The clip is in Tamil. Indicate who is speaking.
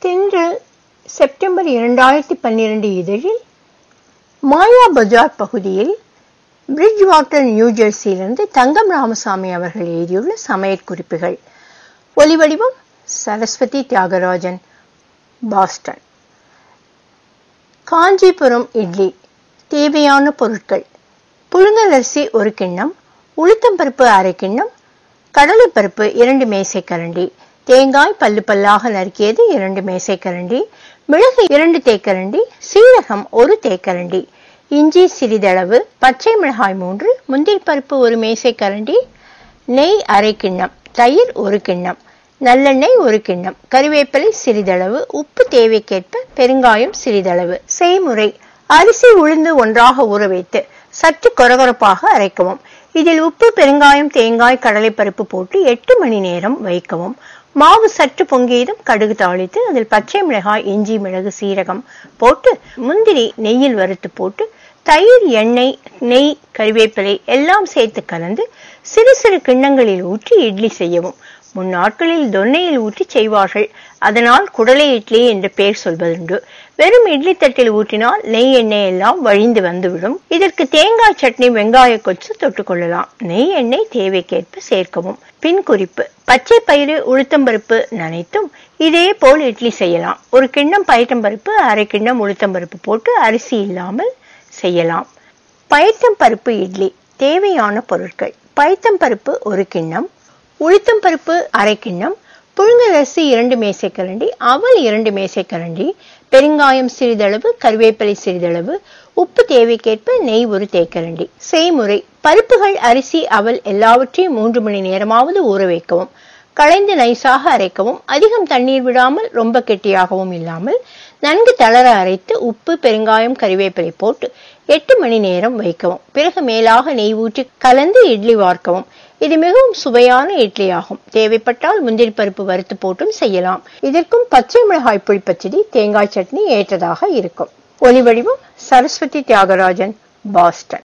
Speaker 1: தென்றல் செப்டம்பர் இரண்டாயிரத்தி பன்னிரண்டு இதழில் மாயா பஜார் பகுதியில் பிரிட்ஜ் வாட்டர் நியூ ஜெர்சியிலிருந்து தங்கம் ராமசாமி அவர்கள் எழுதியுள்ள சமையற்குறிப்புகள் ஒலிவடிவம் சரஸ்வதி தியாகராஜன் பாஸ்டன் காஞ்சிபுரம் இட்லி தேவையான பொருட்கள் புழுங்கல் அரிசி ஒரு கிண்ணம் உளுத்தம்பருப்பு அரை கிண்ணம் கடலைப்பருப்பு இரண்டு மேசைக்கரண்டி தேங்காய் பல்லு பல்லாக நறுக்கியது இரண்டு மேசைக்கரண்டி மிளகு இரண்டு தேக்கரண்டி சீரகம் ஒரு தேக்கரண்டி இஞ்சி சிறிதளவு பச்சை மிளகாய் மூன்று முந்திரி பருப்பு ஒரு மேசைக்கரண்டி நெய் அரை கிண்ணம் தயிர் ஒரு கிண்ணம் நல்லெண்ணெய் ஒரு கிண்ணம் கறிவேப்பிலை சிறிதளவு உப்பு தேவைக்கேற்ப பெருங்காயம் சிறிதளவு செய்முறை அரிசி உளுந்து ஒன்றாக ஊற வைத்து சற்று கொரகொரப்பாக அரைக்கவும் இதில் உப்பு பெருங்காயம் தேங்காய் கடலைப்பருப்பு போட்டு எட்டு மணி நேரம் வைக்கவும் மாவு சற்று பொங்கியதும் கடுகு தாளித்து அதில் பச்சை மிளகாய் இஞ்சி மிளகு சீரகம் போட்டு முந்திரி நெய்யில் வறுத்து போட்டு தயிர் எண்ணெய் நெய் கறிவேப்பிலை எல்லாம் சேர்த்து கலந்து சிறு சிறு கிண்ணங்களில் ஊற்றி இட்லி செய்யவும் முன்னாட்களில் தொன்னையில் ஊற்றி செய்வார்கள் அதனால் குடலை இட்லி என்று பெயர் சொல்வதுண்டு வெறும் இட்லி தட்டில் ஊற்றினால் நெய் எண்ணெய் எல்லாம் வழிந்து வந்துவிடும் இதற்கு தேங்காய் சட்னி வெங்காய கொச்சு தொட்டுக்கொள்ளலாம் நெய் எண்ணெய் தேவைக்கேற்ப சேர்க்கவும் பின் குறிப்பு பச்சை பயிறு உளுத்தம்பருப்பு நனைத்தும் இதே போல் இட்லி செய்யலாம் ஒரு கிண்ணம் பயத்தம்பருப்பு அரை கிண்ணம் உளுத்தம்பருப்பு போட்டு அரிசி இல்லாமல் செய்யலாம் பயத்தம் பருப்பு இட்லி தேவையான பொருட்கள் பயத்தம் பருப்பு ஒரு கிண்ணம் உளுத்தம் பருப்பு அரை கிண்ணம் புழுங்கல் அரிசி இரண்டு மேசைக்கரண்டி அவல் இரண்டு மேசைக்கரண்டி பெருங்காயம் சிறிதளவு கருவேப்பிலை சிறிதளவு உப்பு தேவைக்கேற்ப நெய் ஒரு தேக்கரண்டி செய்முறை பருப்புகள் அரிசி அவல் எல்லாவற்றையும் மூன்று மணி நேரமாவது ஊற வைக்கவும் களைந்து நைஸாக அரைக்கவும் அதிகம் தண்ணீர் விடாமல் ரொம்ப கெட்டியாகவும் இல்லாமல் நன்கு தளர அரைத்து உப்பு பெருங்காயம் கறிவேப்பிலை போட்டு எட்டு மணி நேரம் வைக்கவும் பிறகு மேலாக நெய் ஊற்றி கலந்து இட்லி வார்க்கவும் இது மிகவும் சுவையான இட்லி ஆகும் தேவைப்பட்டால் முந்திரி பருப்பு வறுத்து போட்டும் செய்யலாம் இதற்கும் பச்சை மிளகாய் புளிப்பச்சடி தேங்காய் சட்னி ஏற்றதாக இருக்கும் ஒலிவடிவம் சரஸ்வதி தியாகராஜன் பாஸ்டன்